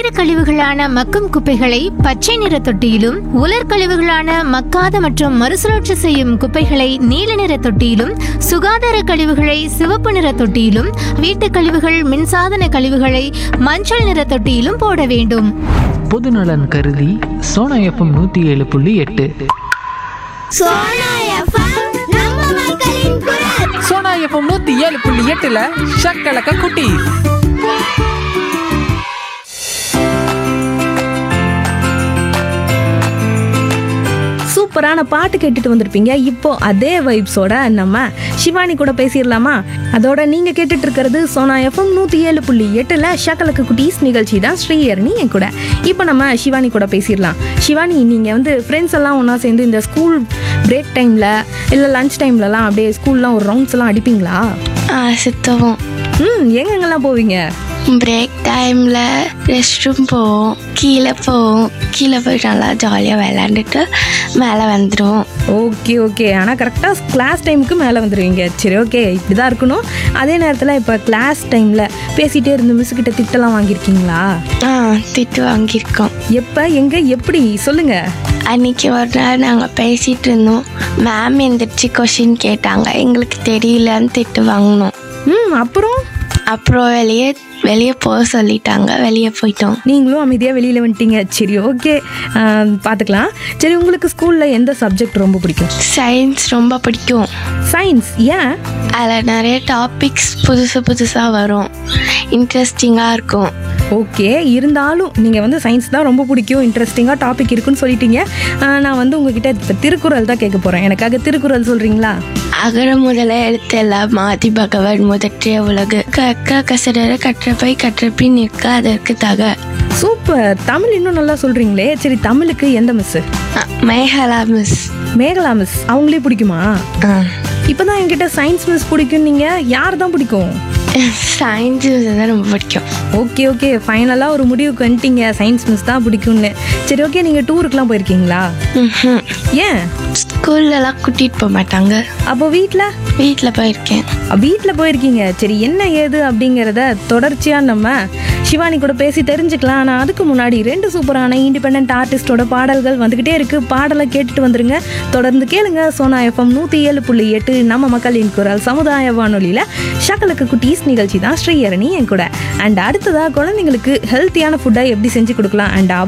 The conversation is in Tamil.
வீடு கழிவுகளான மக்கும் குப்பைகளை பச்சை நிற தொட்டியிலும் உலர் கழிவுகளான மக்காத மற்றும் மறுசுழற்சி செய்யும் குப்பைகளை நீல நிற தொட்டியிலும் சுகாதார கழிவுகளை சிவப்பு நிற தொட்டியிலும் வீட்டு கழிவுகள் மின்சாதன கழிவுகளை மஞ்சள் நிற தொட்டியிலும் போட வேண்டும் பொதுநலன் கருதி சோனா எஃப்எம் நூற்றி ஏழு புள்ளி எட்டு சோனா எஃப்எம் நம்ம மக்களின் குரல் சோனா எஃப்எம் நூத்தி ஏழு புள்ளி எட்டுல ஷக்கலக்க குட்டி சூப்பரான பாட்டு கேட்டுட்டு வந்திருப்பீங்க இப்போ அதே வைப்ஸோட நம்ம சிவானி கூட பேசிடலாமா அதோட நீங்க கேட்டுட்டு இருக்கிறது சோனா எஃப்எம் நூத்தி ஏழு புள்ளி எட்டுல ஷக்கலக்கு குட்டீஸ் நிகழ்ச்சி தான் ஸ்ரீயர்னி என் கூட இப்போ நம்ம சிவானி கூட பேசிடலாம் சிவானி நீங்க வந்து ஃப்ரெண்ட்ஸ் எல்லாம் ஒன்றா சேர்ந்து இந்த ஸ்கூல் பிரேக் டைம்ல இல்லை லஞ்ச் டைம்லலாம் அப்படியே ஸ்கூல்லாம் ஒரு ரவுண்ட்ஸ் எல்லாம் அடிப்பீங்களா ஆ சுத்தவும் ம் எங்கெங்கெல்லாம் போவீங்க பிரேக் டைமில் ரெஸ்ட் ரூம் போவோம் கீழே போவோம் கீழே போய் நல்லா ஜாலியாக விளாண்டுட்டு மேலே வந்துடுவோம் ஓகே ஓகே ஆனால் கரெக்டாக கிளாஸ் டைமுக்கு மேலே வந்துடுவீங்க சரி ஓகே இப்படி தான் இருக்கணும் அதே நேரத்தில் இப்போ கிளாஸ் டைமில் பேசிகிட்டே இருந்து மிஸ் கிட்ட திட்டலாம் வாங்கியிருக்கீங்களா ஆ திட்டு வாங்கியிருக்கோம் எப்போ எங்கே எப்படி சொல்லுங்கள் அன்னைக்கு ஒரு நாள் நாங்கள் பேசிகிட்டு இருந்தோம் மேம் எந்திரிச்சு கொஷின் கேட்டாங்க எங்களுக்கு தெரியலன்னு திட்டு வாங்கினோம் ம் அப்புறம் அப்புறம் வெளியே வெளியே போக சொல்லிட்டாங்க வெளியே போயிட்டோம் நீங்களும் அமைதியாக வெளியில் வந்துட்டீங்க சரி ஓகே பார்த்துக்கலாம் சரி உங்களுக்கு ஸ்கூலில் எந்த சப்ஜெக்ட் ரொம்ப பிடிக்கும் சயின்ஸ் ரொம்ப பிடிக்கும் சயின்ஸ் ஏன் அதில் நிறைய டாபிக்ஸ் புதுசு புதுசாக வரும் இன்ட்ரெஸ்டிங்காக இருக்கும் ஓகே இருந்தாலும் நீங்கள் வந்து சயின்ஸ் தான் ரொம்ப பிடிக்கும் இன்ட்ரெஸ்டிங்காக டாபிக் இருக்குன்னு சொல்லிட்டீங்க ஆஹ் நான் வந்து உங்ககிட்ட இப்போ திருக்குறள் தான் கேட்க போகிறேன் எனக்காக திருக்குறள் சொல்கிறீங்களா அகர முதல எழுத்தெல்லாம் மாதி பகவன் முதற்றிய உலகு கற்க கசடர கற்றபை கற்றபின் நிற்க அதற்கு தக சூப்பர் தமிழ் இன்னும் நல்லா சொல்கிறீங்களே சரி தமிழுக்கு எந்த மிஸ்ஸு அ, மேகலா மிஸ் மேகலா மிஸ் அவங்களே பிடிக்குமா இப்போ தான் என்கிட்ட சயின்ஸ் மிஸ் பிடிக்கும் நீங்கள் யார் தான் பிடிக்கும் சயின்ஸ் தான் ரொம்ப பிடிக்கும் ஓகே ஓகே ஃபைனலாக ஒரு முடிவுக்கு வந்துட்டீங்க சயின்ஸ் மிஸ் தான் பிடிக்கும்னு சரி ஓகே நீங்கள் டூருக்குலாம் போயிருக்கீங்களா ம்ஹும். ஏன் ஸ்கூல்லலாம் கூட்டிகிட்டு போக மாட்டாங்க அப்போ வீட்டில் வீட்டில் போயிருக்கேன் வீட்டில் போயிருக்கீங்க சரி என்ன ஏது அப்படிங்கிறத தொடர்ச்சியாக நம்ம சிவானி கூட பேசி தெரிஞ்சுக்கலாம் ஆனால் அதுக்கு முன்னாடி ரெண்டு சூப்பரான இண்டிபெண்ட் ஆர்டிஸ்டோட பாடல்கள் வந்துக்கிட்டே இருக்குது பாடலை கேட்டுட்டு வந்துருங்க தொடர்ந்து கேளுங்க சோனா எஃப்எம் நூற்றி ஏழு புள்ளி எட்டு நம்ம மக்களின் குரல் சமுதாய வானொலியில் ஷக்கலுக்கு குட்டீஸ் நிகழ்ச்சி தான் ஸ்ரீயரணி என் கூட அண்ட் அடுத்ததாக குழந்தைங்களுக்கு ஹெல்த்தியான ஃபுட்டை எப்படி செஞ்சு கொடுக்கலாம் அண்ட்